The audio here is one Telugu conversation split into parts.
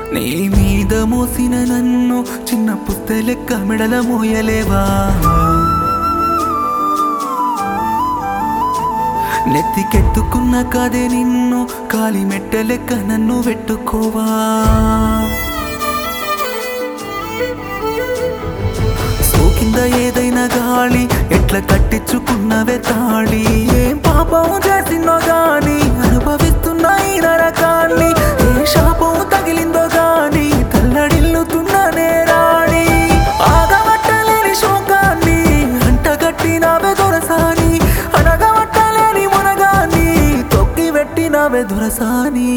నీ మీద మోసిన నన్ను చిన్న పుస్తె లెక్క మెడల మోయలేవా నెత్తికెత్తుకున్న కదే నిన్ను కాలి మెట్ట లెక్క నన్ను పెట్టుకోవా సోకింద ఏదైనా గాలి ఎట్లా కట్టించుకున్నవే తాళి ఏం పాపం చేసిందో గాని అనుభవిస్తున్నా ఈ నరకాన్ని ఏ శాపం తగిలిందో గాని తల్లడిల్లుతున్న నేరాణి ఆగబట్టలేని శోకాన్ని అంటగట్టినవే దొరసాని అనగబట్టలేని మునగాన్ని తొక్కి పెట్టినవే దొరసాని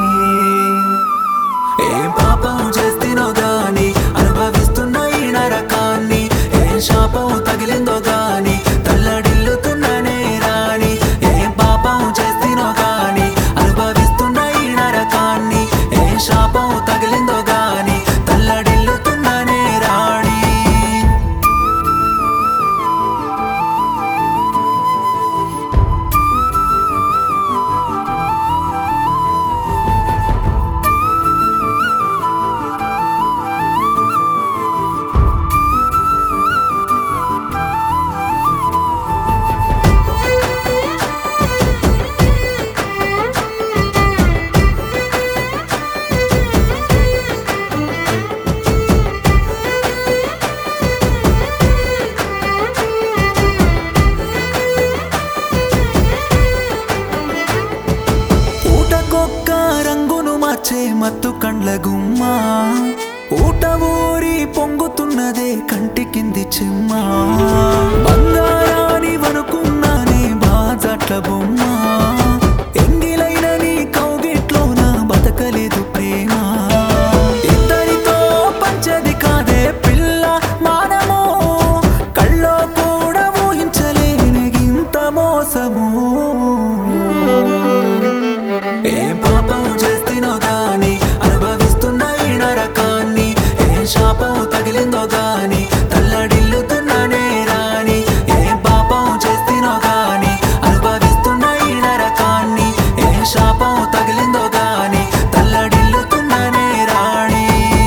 ఏం పాపం చేస్తేనో గాని అనుభవిస్తున్న ఈ నరకాన్ని ఏం శాపం తగిలిందో గాని తల్లడిల్లుతున్న నేరాని ఏం పాపం చేస్తేనో గాని అనుభవిస్తున్న ఈ నరకాన్ని ఏం శాపం తగిలిందో గాని తల్లడిల్లుతున్న నేరాణి ఊటకొక్క రంగును మార్చే మత్తు కండ్ల గుమ్మ ఊట ఊరి పొంగుతున్నదే కంటి కింది చిమ్మ బంగారాని వనుకున్నానే బాజట్ల బొమ్మ ఎంగిలైన నీ కౌగిట్లోన బతకలేదు ప్రేమ ఇద్దరితో పంచది కాదే పిల్ల మానమో కళ్ళో కూడా ఊహించలేని ఇంత మోసము ఏ పాపం చేస్తేనో గాని అనుభవిస్తున్న ఈ నరకాన్ని ఏ శాపం తగిలిందో గాని తల్లడిల్లుతున్న నేరాని ఏ పాపం చేస్తేనో గాని అనుభవిస్తున్న ఈ నరకాన్ని ఏ శాపం తగిలిందో గాని తల్లడిల్లుతున్న నేరాణి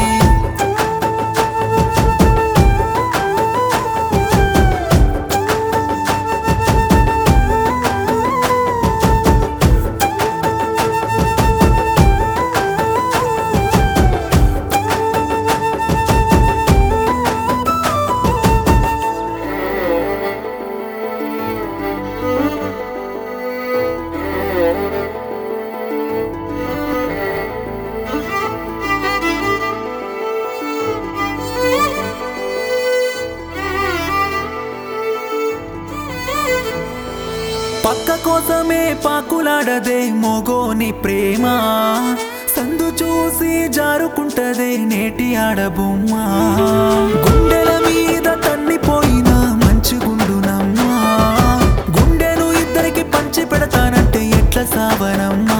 పక్క కోసమే పాకులాడదే మోగోని ప్రేమ సందు చూసి జారుకుంటదే నేటి ఆడబొమ్మ గుండెల మీద తన్నిపోయిన మంచి గుండునమ్మా గుండెను ఇద్దరికి పంచి పెడతానంటే ఎట్ల సావనమ్మా